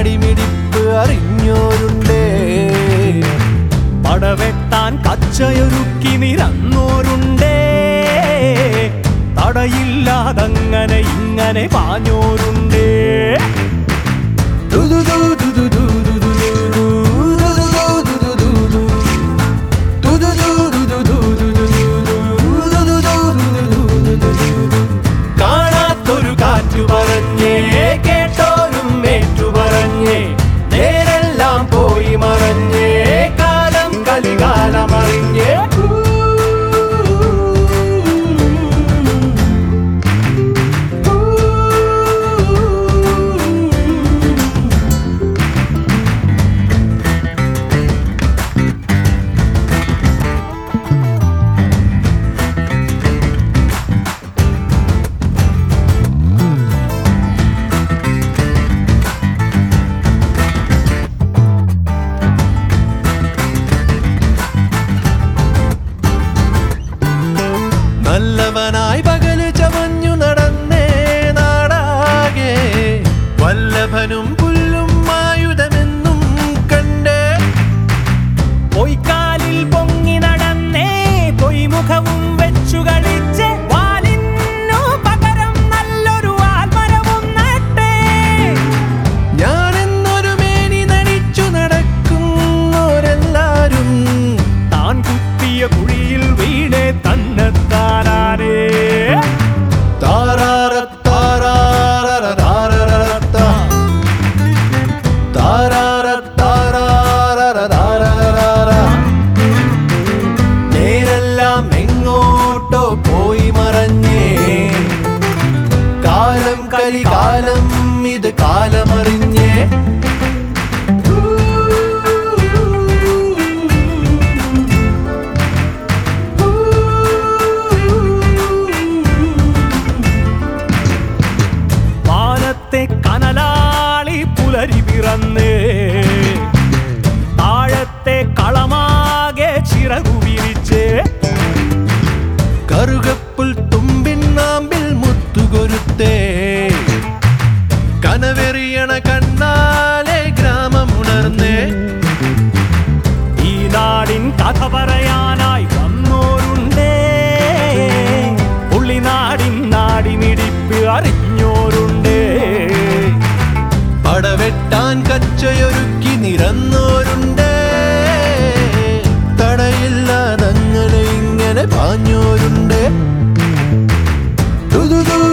നാടിമിടിപ്പ് അറിഞ്ഞോരുണ്ടേ പടവെട്ടാൻ കച്ചയൊരുക്കി നിരന്നോരുണ്ടേ തടയില്ലാതങ്ങനെ ഇങ്ങനെ പാഞ്ഞോരുണ്ടേ ദുദുദു ദുദുദു ദുദുദു ദുദുദു ദുദുദു ദുദുദു ദുദുദു ദുദുദു കാണാത്തൊരു കാറ്റു പറഞ്ഞേ കേട്ടോരും ഏറ്റു പറഞ്ഞേ നേരെല്ലാം പോയി മറഞ്ഞേ കാലം കലികാലമറിഞ്ഞേ നല്ലവനായി പകല് ചമഞ്ഞു നടന്നേ നാടാകെ വല്ലഭനും പുല്ലും ആയുധമെന്നും കണ്ടേ പൊയ്ക്കാലിൽ പൊങ്ങി നടന്നേ പൊയ്മുഖവും വെച്ചു കളിച്ച് വാലിനു പകരം നല്ലൊരു ആൽമരവും നട്ടേ ഞാനെന്നൊരു മേനി നടിച്ചു നടക്കുന്നോരെല്ലാരും താൻ കുത്തിയ കുഴിയിൽ വീണേ തന്നെത്താനാനേ താരാരത്താരാരരതാരരരത്ത. താരാരത്താരാരരതാരരരര. നേരെല്ലാം എങ്ങോട്ടോ പോയി മറഞ്ഞേ കാലം കലി കാലം ഇത് കാലമറിഞ്ഞേ വാനത്തെ കനലാളി പുലരി പിറന്ന് താഴത്തെ കളമാകെ ചിറകു വിരിച്ച് കറുകപ്പുൽ തുമ്പിൻ നാമ്പിൽ മുത്തുകൊരുത്തേ കനവെറിയണ കണ്ണാലെ ഗ്രാമമുണർന്നേ ഈ നാടിൻ കഥ പറയാനായി വന്നോരുണ്ടേ പുള്ളിനാടിൻ നാടിമിടിപ്പ് അറിഞ്ഞോരുണ്ടേ പടവെട്ടാൻ കച്ചയൊരുക്കി നിരന്നോരുണ്ടേ തടയില്ലാതങ്ങനെ ഇങ്ങനെ പാഞ്ഞോരുണ്ടേ ദുദുദു